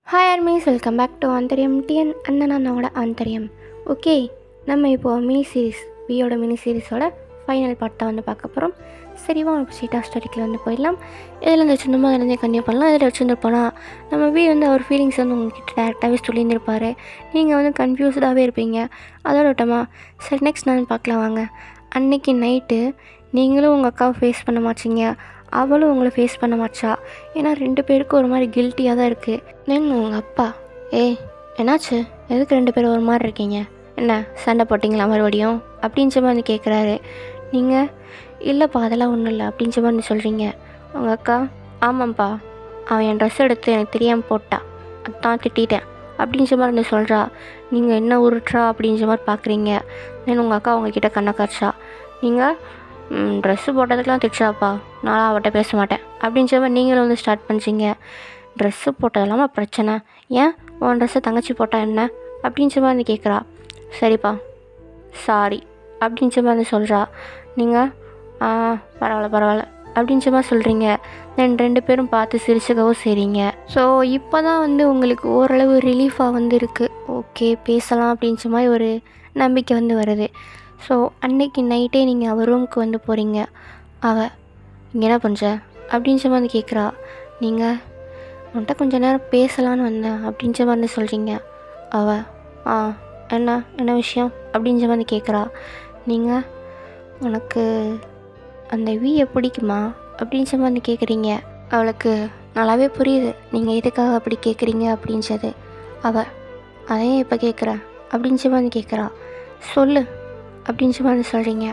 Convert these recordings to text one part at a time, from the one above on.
hi armies welcome back to ஆந்தரியம் டிஎன் அண்ணன் அண்ணாவோட ஆந்தரியம் ஓகே நம்ம இப்போது மினி சீரிஸ் வியோட மினி சீரிஸோட ஃபைனல் பார்ட் தான் வந்து பார்க்க போகிறோம் சரிவா உனக்கு சீட்டா ஸ்டோரிக்கில் வந்து போயிடலாம் இதில் இந்த வச்சுருந்தோமோ அதிலேருந்தே கண்டினியூ பண்ணலாம் இதில் வச்சுருந்துருப்போனா நம்ம வி வந்து அவர் ஃபீலிங்ஸ் வந்து உங்ககிட்ட டேரெக்டாகவே சொல்லியிருந்திருப்பார் நீங்கள் வந்து கன்ஃபியூஸ்டாகவே இருப்பீங்க அதோட விட்டோமா சரி நெக்ஸ்ட் நான் பார்க்கலாம் வாங்க அன்னைக்கு நைட்டு நீங்களும் உங்கள் அக்காவை ஃபேஸ் பண்ண மாட்டீங்க அவளும் உங்களை ஃபேஸ் பண்ண மாட்டா ஏன்னா ரெண்டு பேருக்கும் ஒரு மாதிரி கில்ட்டியாக தான் இருக்குது தென் உங்கள் அப்பா ஏய் என்னாச்சு எதுக்கு ரெண்டு பேரும் ஒரு மாதிரி இருக்கீங்க என்ன சண்டை போட்டிங்களா மறுபடியும் அப்படின்ற மாதிரி கேட்குறாரு நீங்கள் இல்லைப்பா அதெல்லாம் ஒன்றும் இல்லை அப்படின்ற மாதிரி சொல்கிறீங்க உங்கள் அக்கா ஆமாம்ப்பா அவன் என் ட்ரெஸ் எடுத்து எனக்கு தெரியாமல் போட்டா அதான் திட்டிட்டேன் அப்படின்ற மாதிரி வந்து சொல்கிறா நீங்கள் என்ன உருட்டுறா அப்படின்ற மாதிரி பார்க்குறீங்க தென் உங்கள் அக்கா உங்ககிட்ட கண்ணை காய்ச்சா நீங்கள் ட்ரெஸ்ஸு போட்டதுக்கெலாம் திட்டுறாப்பா நான் அவட்ட பேச மாட்டேன் அப்படின்ற மாதிரி நீங்களும் வந்து ஸ்டார்ட் பண்ணிச்சிங்க ட்ரெஸ்ஸு போட்டதெல்லாமா பிரச்சனை ஏன் உன் ட்ரெஸ்ஸை தங்கச்சி போட்டா என்ன அப்படின்ற மாதிரி வந்து கேட்குறா சரிப்பா சாரி அப்படின்ற மாதிரி வந்து சொல்கிறா நீங்கள் ஆ பரவாயில்ல பரவாயில்ல அப்படின்ற மாதிரி சொல்கிறீங்க தென் ரெண்டு பேரும் பார்த்து சிரிச்சுக்கவும் செய்கிறீங்க ஸோ இப்போ தான் வந்து உங்களுக்கு ஓரளவு ரிலீஃபாக வந்து இருக்குது ஓகே பேசலாம் அப்படின்ற மாதிரி ஒரு நம்பிக்கை வந்து வருது ஸோ அன்னைக்கு நைட்டே நீங்கள் அவள் ரூமுக்கு வந்து போகிறீங்க அவள் இங்கே என்ன பண்ணுற அப்படின்ற மாதிரி வந்து கேட்குறா நீங்கள் உன்கிட்ட கொஞ்ச நேரம் பேசலான்னு வந்தேன் அப்படின்ற மாதிரி வந்து சொல்கிறீங்க அவள் ஆ என்ன என்ன விஷயம் அப்படின்ற மாதிரி கேட்குறா நீங்கள் உனக்கு அந்த வியை பிடிக்குமா அப்படின்ற மாதிரி வந்து கேட்குறீங்க அவளுக்கு நல்லாவே புரியுது நீங்கள் எதுக்காக அப்படி கேட்குறீங்க அப்படின்றது அவள் அதையும் இப்போ கேட்குற அப்படின்ற மாதிரி வந்து கேட்குறா சொல்லு அப்படின்ற மாதிரி வந்து சொல்கிறீங்க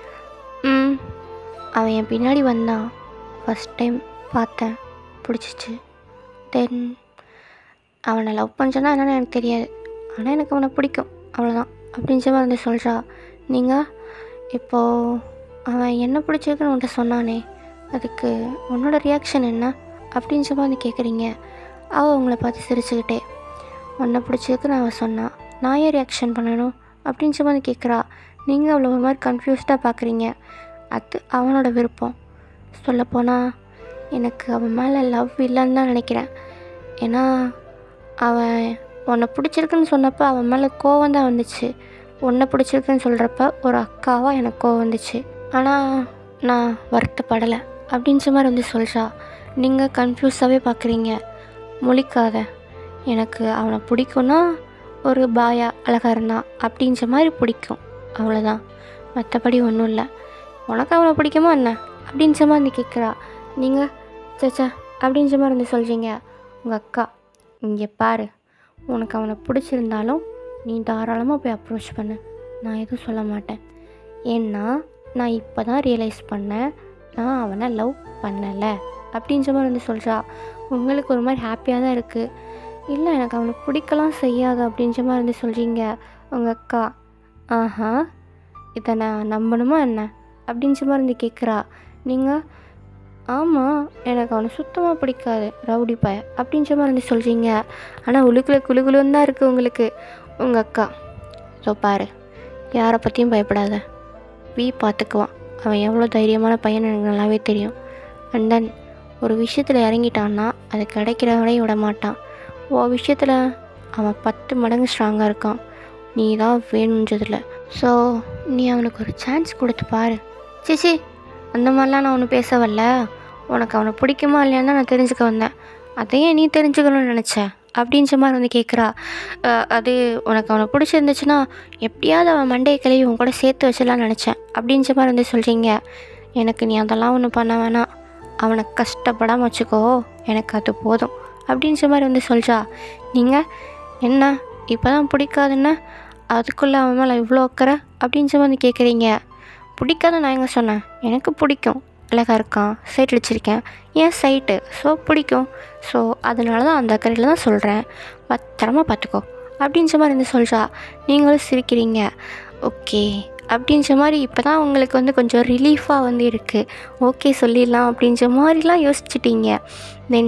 ம் அவன் என் பின்னாடி வந்தான் ஃபஸ்ட் டைம் பார்த்தேன் பிடிச்சிச்சு தென் அவனை லவ் பண்ணுறனா என்னன்னு எனக்கு தெரியாது ஆனால் எனக்கு அவனை பிடிக்கும் அவ்வளோதான் அப்படின்ற மாதிரி வந்து சொல்கிறா நீங்கள் இப்போது அவன் என்ன பிடிச்சிருக்குன்னு உன்கிட்ட சொன்னானே அதுக்கு உன்னோட ரியாக்ஷன் என்ன அப்படின்ற மாதிரி வந்து கேட்குறீங்க அவள் உங்களை பார்த்து சிரிச்சுக்கிட்டே உன்னை பிடிச்சிருக்குன்னு அவள் சொன்னான் நான் ஏன் ரியாக்ஷன் பண்ணணும் அப்படின்ற மாதிரி கேட்குறா நீங்கள் அவ்வளோ ஒரு மாதிரி கன்ஃபியூஸ்டாக பார்க்குறீங்க அது அவனோட விருப்பம் சொல்லப்போனால் எனக்கு அவன் மேலே லவ் இல்லைன்னு தான் நினைக்கிறேன் ஏன்னா அவன் உன்னை பிடிச்சிருக்குன்னு சொன்னப்போ அவன் மேலே கோவம் தான் வந்துச்சு உன்னை பிடிச்சிருக்குன்னு சொல்கிறப்ப ஒரு அக்காவாக எனக்கு கோவம் வந்துச்சு ஆனால் நான் வருத்தப்படலை அப்படின்ற மாதிரி வந்து சொல்கிறா நீங்கள் கன்ஃபியூஸாகவே பார்க்குறீங்க முழிக்காத எனக்கு அவனை பிடிக்கும்னா ஒரு பாயா அழகாக இருந்தான் அப்படின்ற மாதிரி பிடிக்கும் அவ்வளோதான் மற்றபடி ஒன்றும் இல்லை உனக்கு அவனை பிடிக்குமா என்ன அப்படின்ற மாதிரி வந்து கேட்குறா நீங்கள் சச்சா அப்படின்ற மாதிரி வந்து சொல்கிறீங்க உங்கள் அக்கா இங்கே பாரு உனக்கு அவனை பிடிச்சிருந்தாலும் நீ தாராளமாக போய் அப்ரோச் பண்ணு நான் எதுவும் சொல்ல மாட்டேன் ஏன்னா நான் இப்போ தான் ரியலைஸ் பண்ணேன் நான் அவனை லவ் பண்ணலை அப்படின்ற மாதிரி வந்து சொல்கிறா உங்களுக்கு ஒரு மாதிரி ஹாப்பியாக தான் இருக்குது இல்லை எனக்கு அவனை பிடிக்கலாம் செய்யாது அப்படின்ற மாதிரி வந்து சொல்கிறீங்க உங்கள் அக்கா ஆஹா இதை நான் நம்பணுமா என்ன அப்படின்ற மாதிரி வந்து கேட்குறா நீங்கள் ஆமாம் எனக்கு அவனை சுத்தமாக பிடிக்காது ரவுடி பாய அப்படின்ற மாதிரி வந்து சொல்கிறீங்க ஆனால் உழுக்குல குழு குழுன்னு தான் இருக்குது உங்களுக்கு உங்கள் அக்கா ஸோ பாரு யாரை பற்றியும் பயப்படாத வி பார்த்துக்குவான் அவன் எவ்வளோ தைரியமான பையன் எனக்கு நல்லாவே தெரியும் அண்ட் தென் ஒரு விஷயத்தில் இறங்கிட்டான்னா அது கிடைக்கிற வரையும் விட மாட்டான் ஓ விஷயத்தில் அவன் பத்து மடங்கு ஸ்ட்ராங்காக இருக்கான் நீ தான் வேணுன்றதில்ல ஸோ நீ அவனுக்கு ஒரு சான்ஸ் கொடுத்து பாரு சிச்சி அந்த மாதிரிலாம் நான் ஒன்று பேச வரல உனக்கு அவனை பிடிக்குமா இல்லையான்னு தான் நான் தெரிஞ்சுக்க வந்தேன் அதையே நீ தெரிஞ்சுக்கணும்னு நினச்சேன் அப்படின்ற மாதிரி வந்து கேட்குறா அஹ் அது உனக்கு அவனை பிடிச்சிருந்துச்சுன்னா எப்படியாவது அவன் மண்டையை கிளவி உன் கூட சேர்த்து வச்சிடலாம்னு நினச்சேன் அப்படின்ற மாதிரி வந்து சொல்கிறீங்க எனக்கு நீ அதெல்லாம் ஒன்றும் பண்ண வேணாம் அவனை கஷ்டப்படாமல் வச்சுக்கோ எனக்கு அது போதும் அப்படின்ற மாதிரி வந்து சொல்கிறா நீங்கள் என்ன இப்போ தான் பிடிக்காதுன்னு அதுக்குள்ளே அவன் மேலே இவ்வளோ அக்கறை அப்படின்ற மாதிரி வந்து கேட்குறீங்க பிடிக்காத நான் எங்கே சொன்னேன் எனக்கு பிடிக்கும் அழகாக இருக்கான் சைட் அடிச்சிருக்கேன் ஏன் சைட்டு ஸோ பிடிக்கும் ஸோ அதனால தான் அந்த அக்கறையில் தான் சொல்கிறேன் பத்திரமா பார்த்துக்கோ அப்படின்ற மாதிரி வந்து சொல்கிறா நீங்களும் சிரிக்கிறீங்க ஓகே அப்படின்ற மாதிரி இப்போ தான் உங்களுக்கு வந்து கொஞ்சம் ரிலீஃபாக வந்து இருக்குது ஓகே சொல்லிடலாம் அப்படின்ற மாதிரிலாம் யோசிச்சிட்டீங்க தென்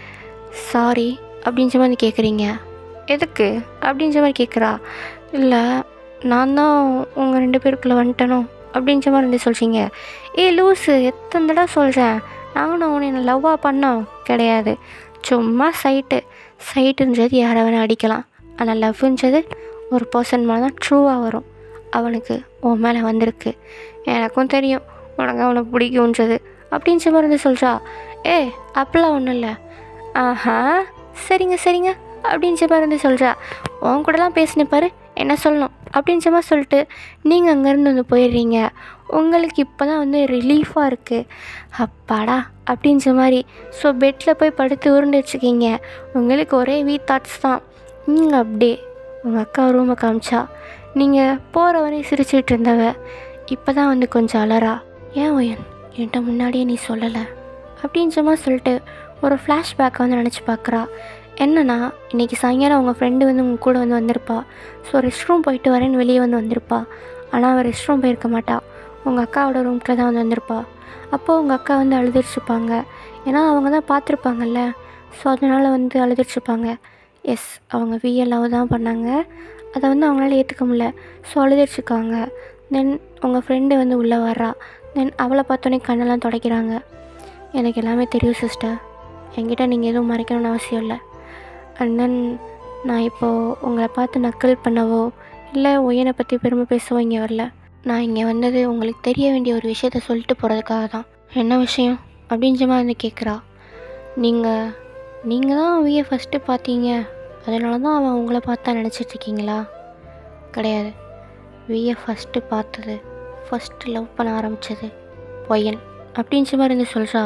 சாரி அப்படின்ற மாதிரி கேட்குறீங்க எதுக்கு அப்படின்ற மாதிரி கேட்குறா இல்லை நான் தான் உங்கள் ரெண்டு பேருக்குள்ளே வந்துட்டனோ அப்படின்ற மாதிரி வந்து சொல்கிறீங்க ஏ லூஸு எத்தனை தடவை சொல்கிறேன் நானும் உன்னை என்ன லவ்வாக பண்ணோம் கிடையாது சும்மா சைட்டு சைட்டுன்றது யாரை வேணால் அடிக்கலாம் ஆனால் லவ்ன்றது ஒரு பர்சன் மேலே தான் ட்ரூவாக வரும் அவனுக்கு உன் மேலே வந்திருக்கு எனக்கும் தெரியும் உனக்கு அவனை பிடிக்கும்ன்றது அப்படின்னு மாதிரி வந்து சொல்கிறா ஏ அப்பெல்லாம் ஒன்றும் இல்லை ஆஹா சரிங்க சரிங்க அப்படின்ற மாதிரி வந்து சொல்கிறா உன் கூடலாம் பேசின பாரு என்ன சொல்லணும் அப்படின்ற மாதிரி சொல்லிட்டு நீங்கள் அங்கேருந்து வந்து போயிடுறீங்க உங்களுக்கு இப்போ தான் வந்து ரிலீஃபாக இருக்குது அப்பாடா அப்படின்ற மாதிரி ஸோ பெட்டில் போய் படுத்து உருண்டு வச்சுக்கிங்க உங்களுக்கு ஒரே வீ தாட்ஸ் தான் நீங்கள் அப்படியே உங்கள் அக்கா ரூமை காமிச்சா நீங்கள் போகிற வரையும் சிரிச்சிட்டு இருந்தவ இப்போ தான் வந்து கொஞ்சம் அலறா ஏன் ஒயன் என்கிட்ட முன்னாடியே நீ சொல்லலை அப்படின்ற மாதிரி சொல்லிட்டு ஒரு ஃப்ளாஷ்பேக்கை வந்து நினச்சி பார்க்குறா என்னன்னா இன்றைக்கி சாயங்காலம் உங்கள் ஃப்ரெண்டு வந்து உங்கள் கூட வந்து வந்திருப்பா ஸோ ரெஸ்ட் ரூம் போயிட்டு வரேன்னு வெளியே வந்து வந்திருப்பா ஆனால் அவள் ரெஸ்ட் ரூம் போயிருக்க மாட்டா உங்கள் அக்காவோட ரூம்கிட்ட தான் வந்து வந்திருப்பா அப்போது உங்கள் அக்கா வந்து அழுதுருச்சுப்பாங்க ஏன்னா அவங்க தான் பார்த்துருப்பாங்கல்ல ஸோ அதனால் வந்து அழுதுருச்சுப்பாங்க எஸ் அவங்க விஎல்லாவை தான் பண்ணாங்க அதை வந்து அவங்களால ஏற்றுக்க முடியல ஸோ அழுதுருச்சுக்காங்க தென் உங்கள் ஃப்ரெண்டு வந்து உள்ளே வர்றா தென் அவளை பார்த்தோன்னே கண்ணெல்லாம் துடைக்கிறாங்க எனக்கு எல்லாமே தெரியும் சிஸ்டர் என்கிட்ட நீங்கள் எதுவும் மறைக்கணும்னு அவசியம் இல்லை அண்ட் தென் நான் இப்போது உங்களை பார்த்து நக்கல் பண்ணவோ இல்லை ஒய்யனை பற்றி பெருமை பேசவோ இங்கே வரல நான் இங்கே வந்தது உங்களுக்கு தெரிய வேண்டிய ஒரு விஷயத்த சொல்லிட்டு போகிறதுக்காக தான் என்ன விஷயம் அப்படின்ற மாதிரி வந்து கேட்குறா நீங்கள் நீங்கள் தான் அவிய ஃபஸ்ட்டு பார்த்தீங்க அதனால தான் அவன் உங்களை பார்த்தா நினச்சிட்ருக்கீங்களா கிடையாது வியை ஃபஸ்ட்டு பார்த்தது ஃபஸ்ட்டு லவ் பண்ண ஆரம்பித்தது பொய்யன் அப்படின்ற மாதிரி வந்து சொல்கிறா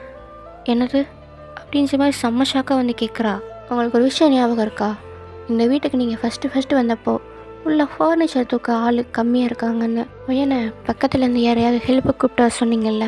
என்னது அப்படின்ற மாதிரி செம்ம ஷாக்காக வந்து கேட்குறா உங்களுக்கு ஒரு விஷயம் ஞாபகம் இருக்கா இந்த வீட்டுக்கு நீங்கள் ஃபஸ்ட்டு ஃபஸ்ட்டு வந்தப்போ உள்ள ஃபர்னிச்சர் தூக்க ஆள் கம்மியாக இருக்காங்கன்னு ஒய்யனை பக்கத்தில் இருந்து யாரையாவது ஹெல்ப்பு கூப்பிட்டு வர சொன்னீங்கல்ல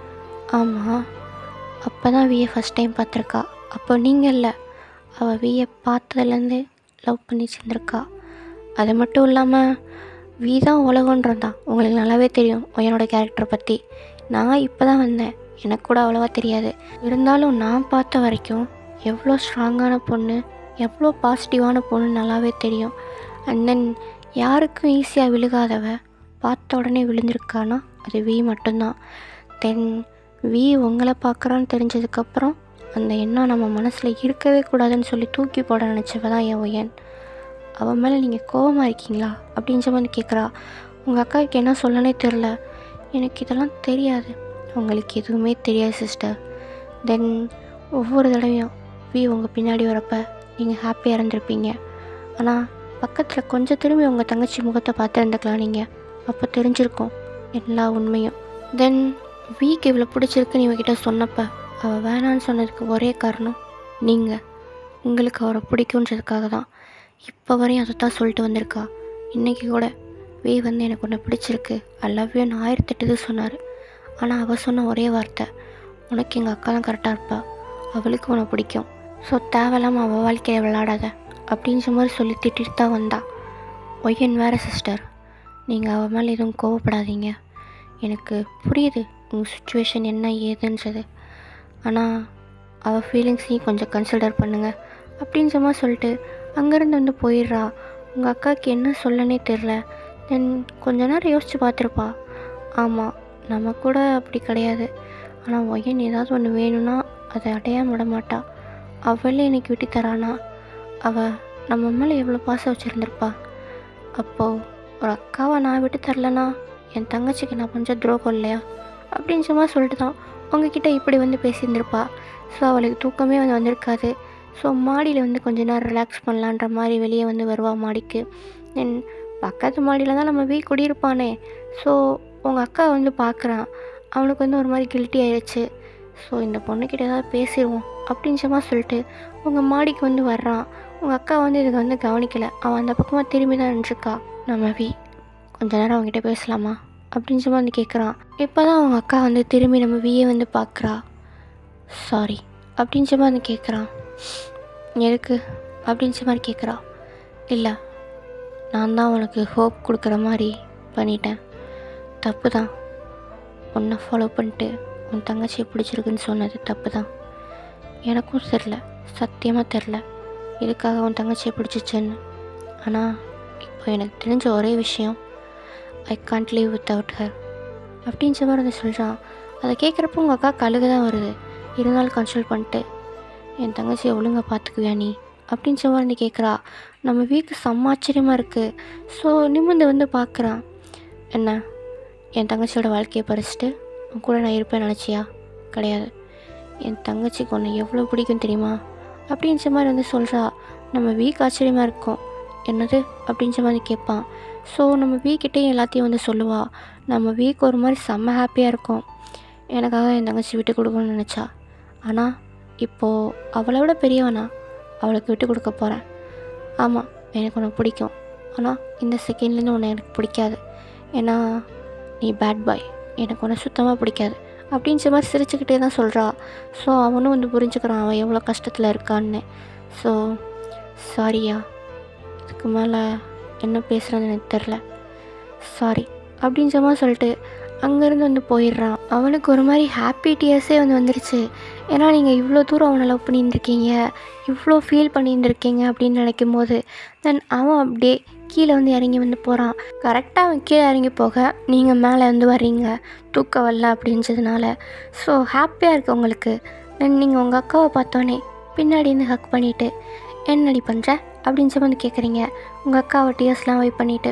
ஆமாம் அப்போ தான் வியை ஃபஸ்ட் டைம் பார்த்துருக்கா அப்போ நீங்கள் இல்லை அவள் வியை பார்த்ததுலேருந்து லவ் பண்ணி சேர்ந்துருக்கா அது மட்டும் இல்லாமல் வி தான் உலகன்றதான் உங்களுக்கு நல்லாவே தெரியும் என்னோட கேரக்டரை பற்றி நான் இப்போ தான் வந்தேன் எனக்கு கூட அவ்வளோவா தெரியாது இருந்தாலும் நான் பார்த்த வரைக்கும் எவ்வளோ ஸ்ட்ராங்கான பொண்ணு எவ்வளோ பாசிட்டிவான பொண்ணு நல்லாவே தெரியும் அண்ட் தென் யாருக்கும் ஈஸியாக விழுகாதவ பார்த்த உடனே விழுந்திருக்கானா அது வி மட்டும்தான் தென் வி உங்களை பார்க்குறான்னு தெரிஞ்சதுக்கப்புறம் அந்த எண்ணம் நம்ம மனசில் இருக்கவே கூடாதுன்னு சொல்லி தூக்கி போட நினச்சவ தான் என் ஒயன் அவன் மேலே நீங்கள் கோவமாக இருக்கீங்களா அப்படின்ற மாதிரி கேட்குறா உங்கள் அக்காவுக்கு என்ன சொல்லனே தெரில எனக்கு இதெல்லாம் தெரியாது உங்களுக்கு எதுவுமே தெரியாது சிஸ்டர் தென் ஒவ்வொரு தடவையும் வி உங்கள் பின்னாடி வரப்ப நீங்கள் ஹாப்பியாக இருந்திருப்பீங்க ஆனால் பக்கத்தில் கொஞ்சம் திரும்பி உங்கள் தங்கச்சி முகத்தை பார்த்து இருந்துக்கலாம் நீங்கள் அப்போ தெரிஞ்சிருக்கும் எல்லா உண்மையும் தென் வீக்கு இவ்வளோ பிடிச்சிருக்குன்னு இவகிட்ட சொன்னப்ப அவள் வேணான்னு சொன்னதுக்கு ஒரே காரணம் நீங்கள் உங்களுக்கு அவரை பிடிக்குன்றதுக்காக தான் இப்போ வரையும் அதை தான் சொல்லிட்டு வந்திருக்கா இன்றைக்கி கூட வே வந்து எனக்கு ஒன்று பிடிச்சிருக்கு ஐ லவ் யூன்னு ஆயிரத்தெட்டு இது சொன்னார் ஆனால் அவள் சொன்ன ஒரே வார்த்தை உனக்கு எங்கள் அக்கா தான் கரெக்டாக இருப்பா அவளுக்கு உன்னை பிடிக்கும் ஸோ தேவையில்லாமல் அவள் வாழ்க்கையை விளாடாத அப்படின்ற மாதிரி சொல்லி திட்டிட்டு தான் வந்தா ஒய்யன் வேறு சிஸ்டர் நீங்கள் அவள் மேலே எதுவும் கோவப்படாதீங்க எனக்கு புரியுது உங்கள் சுச்சுவேஷன் என்ன ஏதுன்றது ஆனால் அவள் ஃபீலிங்ஸையும் கொஞ்சம் கன்சிடர் பண்ணுங்கள் அப்படின்ற மாதிரி சொல்லிட்டு அங்கேருந்து வந்து போயிடுறா உங்கள் அக்காவுக்கு என்ன சொல்லனே தெரில தென் கொஞ்ச நேரம் யோசித்து பார்த்துருப்பா ஆமாம் நம்ம கூட அப்படி கிடையாது ஆனால் ஒய்யன் ஏதாவது ஒன்று வேணும்னா அதை அடையாம விட மாட்டா அவளே எனக்கு விட்டு தரானா அவள் நம்ம மேலே எவ்வளோ பாசம் வச்சுருந்துருப்பா அப்போது ஒரு அக்காவை நான் விட்டு தரலனா என் தங்கச்சிக்கு நான் கொஞ்சம் துரோகம் இல்லையா அப்படின்ற மாதிரி சொல்லிட்டு தான் உங்ககிட்ட இப்படி வந்து பேசியிருந்திருப்பா ஸோ அவளுக்கு தூக்கமே வந்து வந்திருக்காது ஸோ மாடியில் வந்து கொஞ்ச நேரம் ரிலாக்ஸ் பண்ணலான்ற மாதிரி வெளியே வந்து வருவா மாடிக்கு தென் பக்கத்து மாடியில் தான் நம்ம வீ குடியிருப்பானே ஸோ உங்கள் அக்கா வந்து பார்க்குறான் அவனுக்கு வந்து ஒரு மாதிரி கில்ட்டி ஆயிடுச்சு ஸோ இந்த பொண்ணுக்கிட்ட ஏதாவது பேசிடுவோம் அப்படின்ற மாதிரி சொல்லிட்டு உங்கள் மாடிக்கு வந்து வர்றான் உங்கள் அக்கா வந்து இதுக்கு வந்து கவனிக்கலை அவன் அந்த பக்கமாக திரும்பி தான் நின்றுருக்கா நம்ம வி கொஞ்ச நேரம் அவங்ககிட்ட பேசலாமா அப்படின்ற மாதிரி வந்து கேட்குறான் இப்போ தான் அவங்க அக்கா வந்து திரும்பி நம்ம வியை வந்து பார்க்குறா சாரி அப்படின்ற மாதிரி வந்து கேட்குறான் எதுக்கு அப்படின்ற மாதிரி கேட்குறா இல்லை நான் தான் உனக்கு ஹோப் கொடுக்குற மாதிரி பண்ணிட்டேன் தப்பு தான் உன்னை ஃபாலோ பண்ணிட்டு உன் தங்கச்சியை பிடிச்சிருக்குன்னு சொன்னது தப்பு தான் எனக்கும் தெரில சத்தியமாக தெரில எதுக்காக உன் தங்கச்சியை பிடிச்சிச்சுன்னு ஆனால் இப்போ எனக்கு தெரிஞ்ச ஒரே விஷயம் I can't live without her அப்படின்ற மாதிரி வந்து சொல்கிறான் அதை கேட்குறப்போ உங்கள் அக்கா கழுகு தான் வருது இருந்தாலும் கன்சல்ட் பண்ணிட்டு என் தங்கச்சியை ஒழுங்காக பார்த்துக்குவியா நீ அப்படின்ற மாதிரி வந்து கேட்குறா நம்ம வீக்கு செம்ம ஆச்சரியமாக இருக்குது ஸோ நிமிர்ந்து வந்து பார்க்குறான் என்ன என் தங்கச்சியோட வாழ்க்கையை பறிச்சுட்டு உன் கூட நான் இருப்பேன் நினச்சியா கிடையாது என் தங்கச்சிக்கு உன்னை எவ்வளோ பிடிக்கும் தெரியுமா அப்படின்ற மாதிரி வந்து சொல்கிறா நம்ம வீக் ஆச்சரியமாக இருக்கும் என்னது அப்படின்ற மாதிரி கேட்பான் ஸோ நம்ம வீக்கிட்டேயும் எல்லாத்தையும் வந்து சொல்லுவா நம்ம வீக் ஒரு மாதிரி செம்ம ஹாப்பியாக இருக்கும் எனக்காக என் தங்கச்சி விட்டு கொடுக்கணும்னு நினச்சா ஆனால் இப்போது அவளை விட பெரியவனா அவளுக்கு விட்டு கொடுக்க போகிறேன் ஆமாம் எனக்கு உனக்கு பிடிக்கும் ஆனால் இந்த செகண்ட்லேருந்து உன்னை எனக்கு பிடிக்காது ஏன்னா நீ பேட் பாய் எனக்கு உன்னை சுத்தமாக பிடிக்காது அப்படின்ற மாதிரி சிரிச்சுக்கிட்டே தான் சொல்கிறா ஸோ அவனும் வந்து புரிஞ்சுக்கிறான் அவன் எவ்வளோ கஷ்டத்தில் இருக்கான்னு ஸோ சாரியா இதுக்கு மேலே என்ன பேசுகிறேன்னு எனக்கு தெரில சாரி அப்படின்ற மாதிரி சொல்லிட்டு அங்கேருந்து வந்து போயிடுறான் அவனுக்கு ஒரு மாதிரி ஹாப்பி டியர்ஸே வந்து வந்துருச்சு ஏன்னா நீங்கள் இவ்வளோ தூரம் அவனை லவ் பண்ணியிருந்துருக்கீங்க இவ்வளோ ஃபீல் பண்ணியிருந்துருக்கீங்க அப்படின்னு நினைக்கும் போது தென் அவன் அப்படியே கீழே வந்து இறங்கி வந்து போகிறான் கரெக்டாக அவன் கீழே இறங்கி போக நீங்கள் மேலே வந்து வர்றீங்க தூக்கம் வரல அப்படின்றதுனால ஸோ ஹாப்பியாக இருக்கு உங்களுக்கு தென் நீங்கள் உங்கள் அக்காவை பார்த்தோன்னே பின்னாடி இருந்து ஹக் பண்ணிவிட்டு என்னடி பண்ணுற அப்படின்னு சொல்லி வந்து கேட்குறீங்க உங்கள் அக்காவை டியர்ஸ்லாம் வெயிட் பண்ணிவிட்டு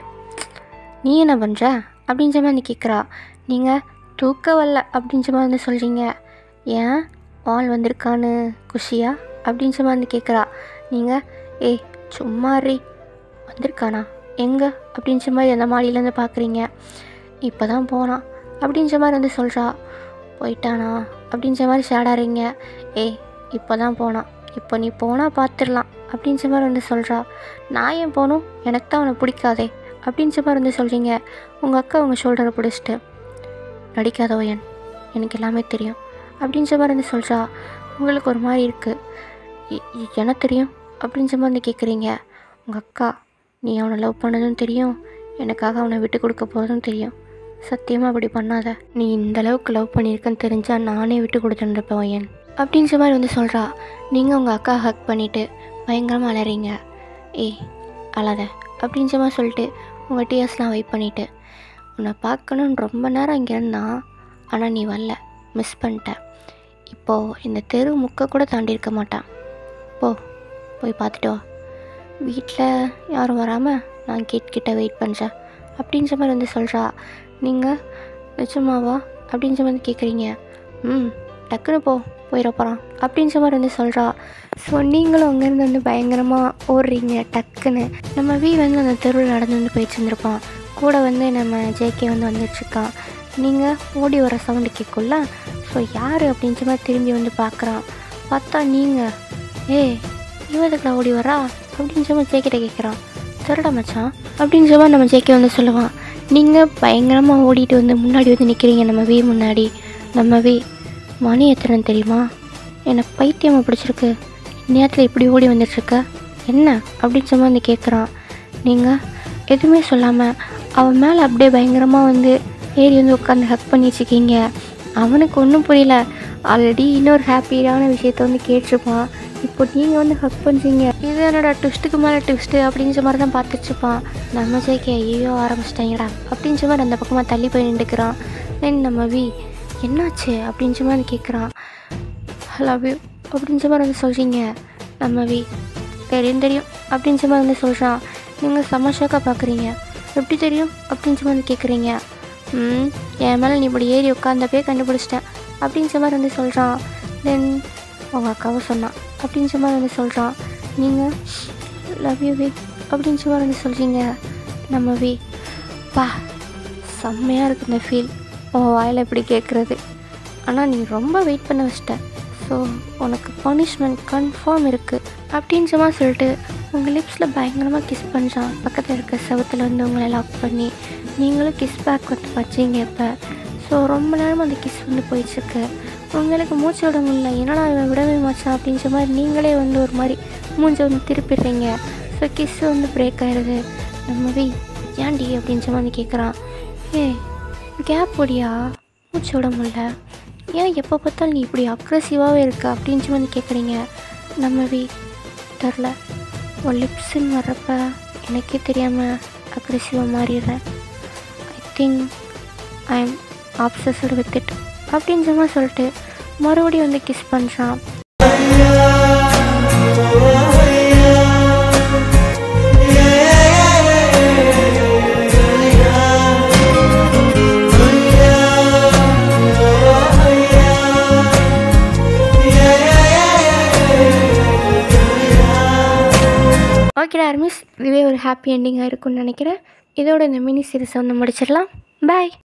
நீ என்ன பண்ணுற அப்படின்ற மாதிரி வந்து கேட்குறா நீங்கள் தூக்க வரல அப்படின்ற மாதிரி வந்து சொல்கிறீங்க ஏன் ஆள் வந்திருக்கான்னு குஷியா அப்படின்ற மாதிரி வந்து கேட்குறா நீங்கள் ஏய் சும்மா ரீ வந்திருக்கானா எங்கே அப்படின்ற மாதிரி அந்த மாடியிலேருந்து பார்க்குறீங்க இப்போ தான் போனான் அப்படின்ற மாதிரி வந்து சொல்கிறா போயிட்டானா அப்படின்ற மாதிரி ஷேடாறீங்க ஏய் இப்போ தான் போனான் இப்போ நீ போனால் பார்த்துடலாம் அப்படின்ற மாதிரி வந்து சொல்கிறா நான் ஏன் போகணும் எனக்கு தான் அவனை பிடிக்காதே அப்படின்ற மாதிரி வந்து சொல்கிறீங்க உங்கள் அக்கா உங்கள் ஷோல்டரை பிடிச்சிட்டு நடிக்காத ஒயன் எனக்கு எல்லாமே தெரியும் அப்படின்ற மாதிரி வந்து சொல்கிறா உங்களுக்கு ஒரு மாதிரி இருக்குது எனக்கு தெரியும் அப்படின்ற மாதிரி வந்து கேட்குறீங்க உங்கள் அக்கா நீ அவனை லவ் பண்ணதும் தெரியும் எனக்காக அவனை விட்டு கொடுக்க போகிறதும் தெரியும் சத்தியமாக அப்படி பண்ணாத நீ இந்த அளவுக்கு லவ் பண்ணியிருக்கன்னு தெரிஞ்சால் நானே விட்டு கொடுத்துருப்பேன் ஒயன் அப்படின்ற மாதிரி வந்து சொல்கிறா நீங்கள் உங்கள் அக்கா ஹக் பண்ணிவிட்டு பயங்கரமாக அலறீங்க ஏய் அழாத அப்படின்ற மாதிரி சொல்லிட்டு உங்கள் டிஎஸ்லாம் வெயிட் பண்ணிவிட்டு உன்னை பார்க்கணுன்னு ரொம்ப நேரம் இங்கே இருந்தான் ஆனால் நீ வரல மிஸ் பண்ணிட்ட இப்போது இந்த தெரு முக்க கூட தாண்டி இருக்க மாட்டான் போ போய் பார்த்துட்டு வா வீட்டில் யாரும் வராமல் நான் கேட் கிட்ட வெயிட் பண்ணுறேன் அப்படின்ற மாதிரி வந்து சொல்கிறா நீங்கள் நிஜமாவா அப்படின்ற மாதிரி கேட்குறீங்க ம் டக்குன்னு போ போயிட போகிறான் அப்படின்ற மாதிரி வந்து சொல்கிறா ஸோ நீங்களும் அங்கேருந்து வந்து பயங்கரமாக ஓடுறீங்க டக்குன்னு நம்ம வீ வந்து அந்த தெருவில் நடந்து வந்து போயிட்டு இருந்திருப்பான் கூட வந்து நம்ம ஜேகே வந்து வந்துட்டுருக்கான் நீங்கள் ஓடி வர சவுண்டு கேட்கும்ல ஸோ யார் அப்படின்ற மாதிரி திரும்பி வந்து பார்க்குறான் பார்த்தா நீங்கள் ஏய் இவதுக்குலாம் ஓடி வரா அப்படின்ற மாதிரி ஜேக்கிட்ட கேட்குறான் திருட மச்சான் அப்படின்ற மாதிரி நம்ம ஜேகே வந்து சொல்லுவான் நீங்கள் பயங்கரமாக ஓடிட்டு வந்து முன்னாடி வந்து நிற்கிறீங்க நம்ம வீ முன்னாடி நம்ம வீ மணி எத்தனை தெரியுமா எனக்கு பைத்தியமாக பிடிச்சிருக்கு நேரத்தில் இப்படி ஓடி வந்துட்டுருக்க என்ன அப்படின்னு சொல்லி வந்து கேட்குறான் நீங்கள் எதுவுமே சொல்லாமல் அவன் மேலே அப்படியே பயங்கரமாக வந்து ஏறி வந்து உட்காந்து ஹக் பண்ணி வச்சுக்கிங்க அவனுக்கு ஒன்றும் புரியல ஆல்ரெடி இன்னொரு ஹாப்பியான விஷயத்த வந்து கேட்டிருப்பான் இப்போ நீங்கள் வந்து ஹக் பண்ணுறீங்க இது என்னடா ட்விஸ்ட்டுக்கு மேலே ட்விஸ்ட்டு அப்படின்ற மாதிரி தான் பார்த்துட்ருப்பான் நம்ம ஜேகே ஐயோ ஆரம்பிச்சிட்டாங்கடா அப்படின்ற மாதிரி அந்த பக்கமாக தள்ளி போய் நின்றுக்கிறான் தென் நம்ம வி என்னாச்சு அப்படின்ற மாதிரி கேட்குறான் லவ் யூ அப்படின்ற மாதிரி வந்து சொல்கிறீங்க நம்ம வி தெரியும் தெரியும் அப்படின்ற மாதிரி வந்து சொல்கிறான் நீங்கள் செம்ம ஷோக்காக பார்க்குறீங்க எப்படி தெரியும் அப்படின்ற மாதிரி வந்து கேட்குறீங்க ம் என் மேலே நீ இப்படி ஏறி உட்காந்தப்பே கண்டுபிடிச்சிட்டேன் அப்படின்ற மாதிரி வந்து சொல்கிறான் தென் அவங்க அக்காவும் சொன்னான் அப்படின்ற மாதிரி வந்து சொல்கிறான் நீங்கள் லவ் யூ வி அப்படின்ற மாதிரி வந்து சொல்கிறீங்க நம்ம வி பா செம்மையாக இருக்குது இந்த ஃபீல் உன் வாயில் எப்படி கேட்குறது ஆனால் நீ ரொம்ப வெயிட் பண்ண வச்சிட்ட ஸோ உனக்கு பனிஷ்மெண்ட் கன்ஃபார்ம் இருக்குது அப்படின்ற மாதிரி சொல்லிட்டு உங்கள் லிப்ஸில் பயங்கரமாக கிஸ் பண்ணுறான் பக்கத்தில் இருக்க செவத்தில் வந்து உங்களை லாக் பண்ணி நீங்களும் கிஸ் பேக் வந்து வச்சீங்க இப்போ ஸோ ரொம்ப நேரம் அந்த கிஸ் வந்து போயிட்டுருக்கு உங்களுக்கு மூச்சு விட முடியல என்னடா இவன் விடவே மாச்சான் அப்படின்ற மாதிரி நீங்களே வந்து ஒரு மாதிரி மூஞ்சை வந்து திருப்பிடுறீங்க ஸோ கிஸ் வந்து பிரேக் ஆயிடுது நம்ம வி ஏன்டி அப்படின்ற மாதிரி கேட்குறான் ஏ கேப் ஓடியா மூச்சு விட முடியல ஏன் எப்போ பார்த்தாலும் நீ இப்படி அக்ரெசிவாகவே இருக்க அப்படின்ற மாதிரி கேட்குறீங்க நம்ம வி தெரில உன் லிப்ஸுன்னு வர்றப்ப எனக்கே தெரியாமல் அக்ரெசிவாக மாறிடுறேன் I think I am obsessed with it அப்படின்ற மாதிரி சொல்லிட்டு மறுபடியும் வந்து கிஸ் பண்ணுறான் ஓகே ஆர்மிஸ் இதுவே ஒரு ஹாப்பி எண்டிங்காக இருக்கும்னு நினைக்கிறேன் இதோட இந்த மினி சீரிஸை வந்து முடிச்சிடலாம் பாய்